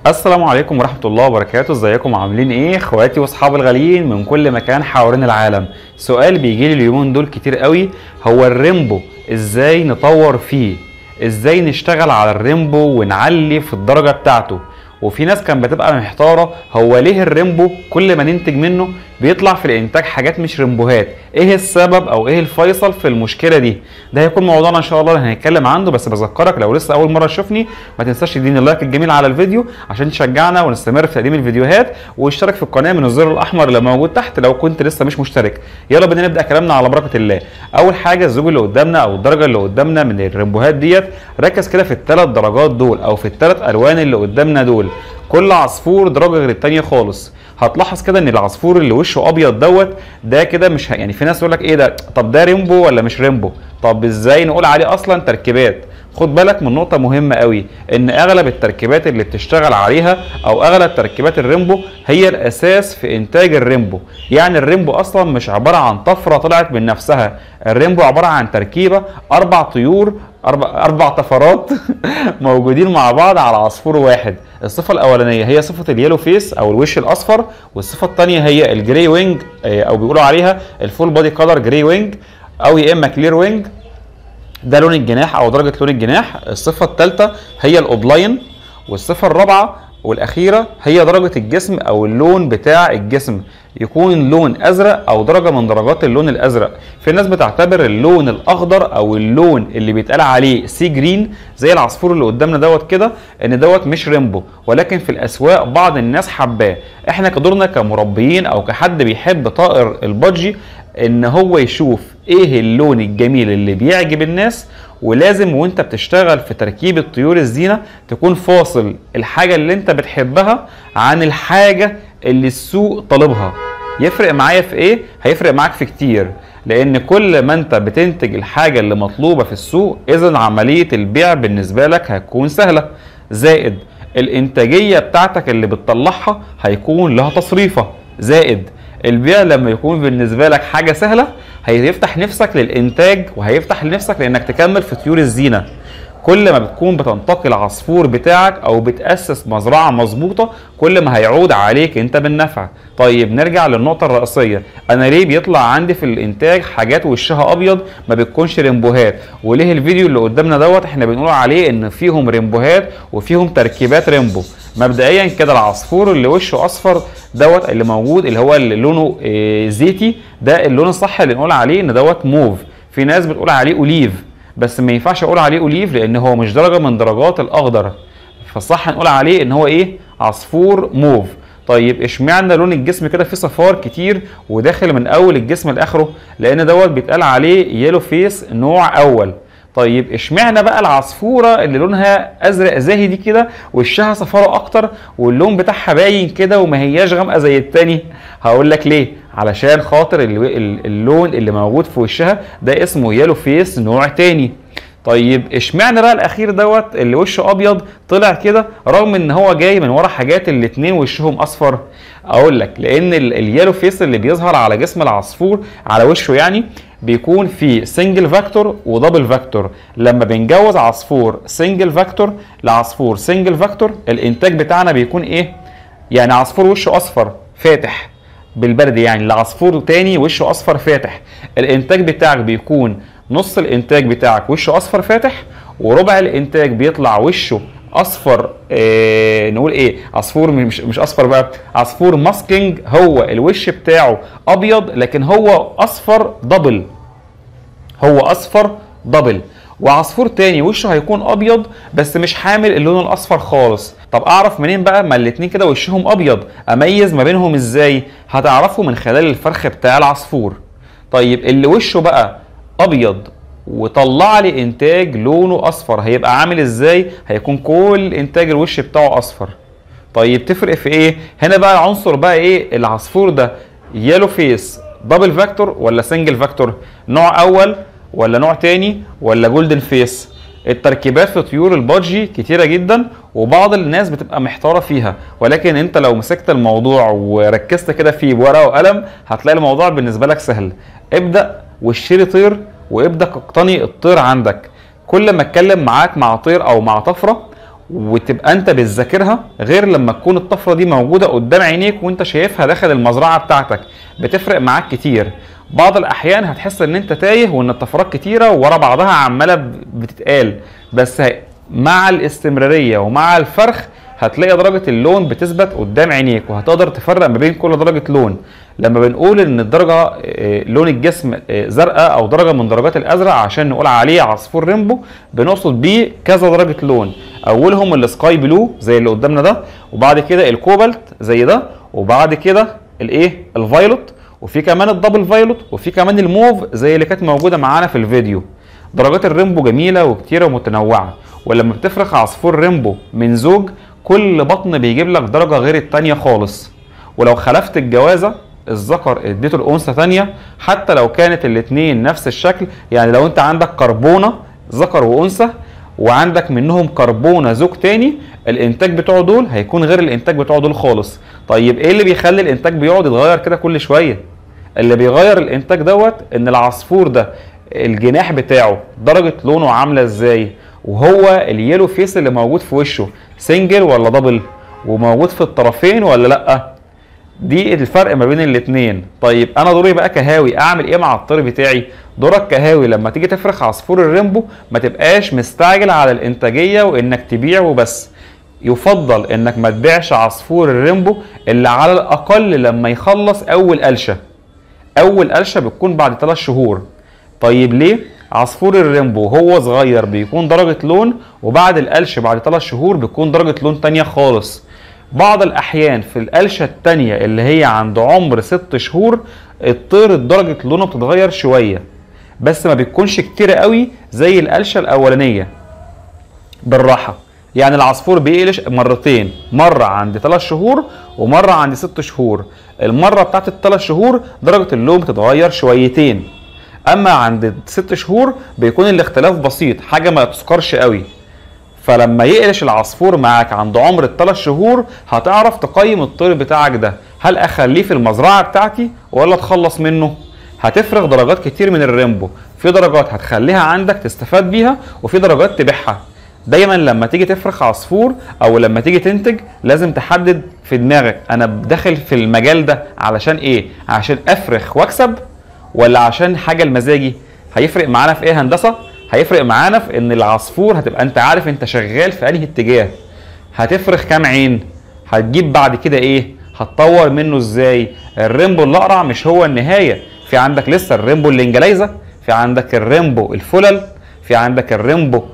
السلام عليكم ورحمة الله وبركاته ازيكم عاملين ايه اخواتي واصحابي الغاليين من كل مكان حوالين العالم سؤال بيجي لي اليومين دول كتير قوي هو الريمبو ازاي نطور فيه ازاي نشتغل على الريمبو ونعلي في الدرجة بتاعته وفي ناس كانت بتبقى محتارة هو ليه الريمبو كل ما ننتج منه بيطلع في الانتاج حاجات مش ريمبوهات ايه السبب او ايه الفيصل في المشكله دي ده هيكون موضوعنا ان شاء الله اللي هنتكلم عنه بس بذكرك لو لسه اول مره تشوفني ما تنساش تديني اللايك الجميل على الفيديو عشان تشجعنا ونستمر في تقديم الفيديوهات واشترك في القناه من الزر الاحمر اللي موجود تحت لو كنت لسه مش مشترك يلا بينا نبدا كلامنا على بركه الله اول حاجه الزوج اللي قدامنا او الدرجه اللي قدامنا من الريمبوهات ديت ركز كده في الثلاث درجات دول او في الثلاث الوان اللي قدامنا دول كل عصفور درجه غير الثانيه خالص هتلاحظ كده ان العصفور اللي وشه ابيض دوت ده كده مش ه... يعني في ناس يقول لك ايه ده طب ده ريمبو ولا مش ريمبو طب ازاي نقول عليه اصلا تركيبات خد بالك من نقطة مهمة قوي ان اغلب التركيبات اللي بتشتغل عليها او اغلب تركيبات الريمبو هي الاساس في انتاج الريمبو يعني الريمبو اصلا مش عبارة عن طفرة طلعت من نفسها الريمبو عبارة عن تركيبة اربع طيور اربع اربع طفرات موجودين مع بعض على عصفور واحد الصفة الأولانية هي صفة اليلو فيس أو الوش الأصفر والصفة الثانية هي الجراي وينج أو بيقولوا عليها الفول بودي كولر جراي وينج أو يا إما كلير وينج ده لون الجناح أو درجة لون الجناح الصفة الثالثة هي الأوبلاين والصفة الرابعة والأخيرة هي درجة الجسم أو اللون بتاع الجسم يكون لون ازرق او درجه من درجات اللون الازرق في ناس بتعتبر اللون الاخضر او اللون اللي بيتقال عليه سي جرين زي العصفور اللي قدامنا دوت كده ان دوت مش ريمبو ولكن في الاسواق بعض الناس حباه احنا كدورنا كمربيين او كحد بيحب طائر البادجي ان هو يشوف ايه اللون الجميل اللي بيعجب الناس ولازم وانت بتشتغل في تركيب طيور الزينه تكون فاصل الحاجه اللي انت بتحبها عن الحاجه اللي السوق طالبها يفرق معايا في ايه هيفرق معاك في كتير لان كل ما انت بتنتج الحاجه اللي مطلوبه في السوق اذا عمليه البيع بالنسبه لك هتكون سهله زائد الانتاجيه بتاعتك اللي بتطلعها هيكون لها تصريفه زائد البيع لما يكون بالنسبه لك حاجه سهله هيفتح نفسك للانتاج وهيفتح نفسك لانك تكمل في طيور الزينه كل ما بتكون بتنتقي العصفور بتاعك او بتاسس مزرعه مظبوطه كل ما هيعود عليك انت بالنفع طيب نرجع للنقطه الرئيسيه انا ليه بيطلع عندي في الانتاج حاجات وشها ابيض ما بتكونش ريمبوهات وليه الفيديو اللي قدامنا دوت احنا بنقول عليه ان فيهم ريمبوهات وفيهم تركيبات ريمبو مبدئيا كده العصفور اللي وشه اصفر دوت اللي موجود اللي هو اللي لونه اه زيتي ده اللون الصح اللي نقول عليه ان دوت موف في ناس بتقول عليه اوليف بس ما ينفعش اقول عليه اوليف لان هو مش درجه من درجات الاخضر فالصح نقول عليه ان هو ايه عصفور موف طيب اشمعنى لون الجسم كده فيه صفار كتير وداخل من اول الجسم لاخره لان دوت بيتقال عليه يلو فيس نوع اول طيب اشمعنى بقى العصفوره اللي لونها ازرق زاهي دي كده وشها صفاره اكتر واللون بتاعها باين كده وما هياش غامقه زي التاني هقول لك ليه علشان خاطر اللون اللي موجود في وشها ده اسمه يلو فيس نوع تاني طيب اشمعنى بقى الاخير دوت اللي وشه ابيض طلع كده رغم ان هو جاي من ورا حاجات الاتنين وشهم اصفر اقول لك لان اليلو فيس اللي بيظهر على جسم العصفور على وشه يعني بيكون في سنجل فاكتور ودبل فاكتور لما بنجوز عصفور سنجل فاكتور لعصفور سنجل فاكتور الانتاج بتاعنا بيكون ايه يعني عصفور وشه اصفر فاتح بالبرد يعني لعصفور تاني وشه اصفر فاتح الانتاج بتاعك بيكون نص الانتاج بتاعك وشه اصفر فاتح وربع الانتاج بيطلع وشه اصفر إيه نقول ايه عصفور مش مش اصفر بقى عصفور ماسكينج هو الوش بتاعه ابيض لكن هو اصفر دبل هو اصفر دبل وعصفور تاني وشه هيكون ابيض بس مش حامل اللون الاصفر خالص طب اعرف منين بقى ما الاتنين كده وشهم ابيض اميز ما بينهم ازاي هتعرفوا من خلال الفرخ بتاع العصفور طيب اللي وشه بقى ابيض وطلع لي انتاج لونه اصفر هيبقى عامل ازاي هيكون كل انتاج الوش بتاعه اصفر طيب تفرق في ايه هنا بقى العنصر بقى ايه العصفور ده يلو فيس دبل فاكتور ولا سنجل فاكتور نوع اول ولا نوع تاني ولا جولدن فيس التركيبات في طيور البادجي كتيرة جدا وبعض الناس بتبقى محتارة فيها ولكن انت لو مسكت الموضوع وركزت كده فيه بورقة وقلم هتلاقي الموضوع بالنسبة لك سهل ابدأ واشتري طير وابدأ اقتني الطير عندك كل ما اتكلم معاك مع طير او مع طفرة وتبقى انت بتذاكرها غير لما تكون الطفره دي موجوده قدام عينيك وانت شايفها داخل المزرعه بتاعتك بتفرق معاك كتير بعض الاحيان هتحس ان انت تايه وان الطفرات كتيره ورا بعضها عماله بتتقال بس مع الاستمراريه ومع الفرخ هتلاقي درجة اللون بتثبت قدام عينيك وهتقدر تفرق ما بين كل درجة لون لما بنقول ان الدرجة آه، لون الجسم آه، زرقاء او درجة من درجات الازرق عشان نقول عليه عصفور ريمبو بنقصد بيه كذا درجة لون اولهم السكاي بلو زي اللي قدامنا ده وبعد كده الكوبالت زي ده وبعد كده الايه الفايلوت وفي كمان الدبل فايلوت وفي كمان الموف زي اللي كانت موجوده معانا في الفيديو درجات الريمبو جميله وكتيره ومتنوعه ولما بتفرخ عصفور ريمبو من زوج كل بطن بيجيب لك درجه غير التانيه خالص ولو خلفت الجوازه الذكر اديته الانثى ثانيه حتى لو كانت الاثنين نفس الشكل يعني لو انت عندك كربونه ذكر وانثى وعندك منهم كربونه زوج تاني الانتاج بتوعه دول هيكون غير الانتاج بتوعه دول خالص طيب ايه اللي بيخلي الانتاج بيقعد يتغير كده كل شويه اللي بيغير الانتاج دوت ان العصفور ده الجناح بتاعه درجه لونه عامله ازاي وهو اليلو فيس اللي موجود في وشه سنجل ولا دبل وموجود في الطرفين ولا لا دي الفرق ما بين الاثنين طيب انا دوري بقى كهاوي اعمل ايه مع الطير بتاعي دورك كهاوي لما تيجي تفرخ عصفور الريمبو ما تبقاش مستعجل على الانتاجيه وانك تبيع وبس يفضل انك ما تبيعش عصفور الريمبو اللي على الاقل لما يخلص اول قلشه اول قلشه بتكون بعد 3 شهور طيب ليه عصفور الريمبو هو صغير بيكون درجة لون وبعد القلش بعد 3 شهور بتكون درجة لون تانية خالص بعض الأحيان في القلشة التانية اللي هي عند عمر 6 شهور الطير درجة لونه بتتغير شوية بس ما بتكونش كتير قوي زي القلشة الأولانية بالراحة يعني العصفور بيقلش مرتين مرة عند 3 شهور ومرة عند 6 شهور المرة بتاعت الثلاث شهور درجة اللون بتتغير شويتين اما عند ست شهور بيكون الاختلاف بسيط حاجه ما تذكرش قوي فلما يقلش العصفور معاك عند عمر الثلاث شهور هتعرف تقيم الطير بتاعك ده هل اخليه في المزرعه بتاعتي ولا اتخلص منه هتفرغ درجات كتير من الريمبو في درجات هتخليها عندك تستفاد بيها وفي درجات تبيعها دايما لما تيجي تفرخ عصفور او لما تيجي تنتج لازم تحدد في دماغك انا داخل في المجال ده علشان ايه عشان افرخ واكسب ولا عشان حاجه المزاجي هيفرق معانا في ايه هندسه هيفرق معانا في ان العصفور هتبقى انت عارف انت شغال في انهي اتجاه هتفرخ كام عين هتجيب بعد كده ايه هتطور منه ازاي الريمبو الاقرع مش هو النهايه في عندك لسه الريمبو الانجليزه في عندك الريمبو الفلل في عندك الريمبو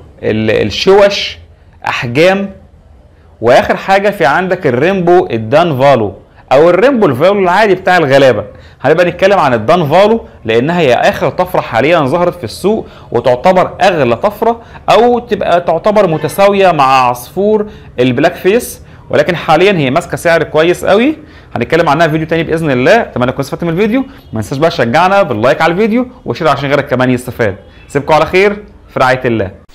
الشوش احجام واخر حاجه في عندك الريمبو الدان فالو او الريمبو الفالو العادي بتاع الغلابه هنبقى نتكلم عن الدان فالو لانها هي اخر طفره حاليا ظهرت في السوق وتعتبر اغلى طفره او تبقى تعتبر متساويه مع عصفور البلاك فيس ولكن حاليا هي ماسكه سعر كويس قوي هنتكلم عنها في فيديو تاني باذن الله اتمنى تكونوا استفدتوا من الفيديو ما تنساش بقى تشجعنا باللايك على الفيديو وشير عشان غيرك كمان يستفاد سيبكم على خير في رعايه الله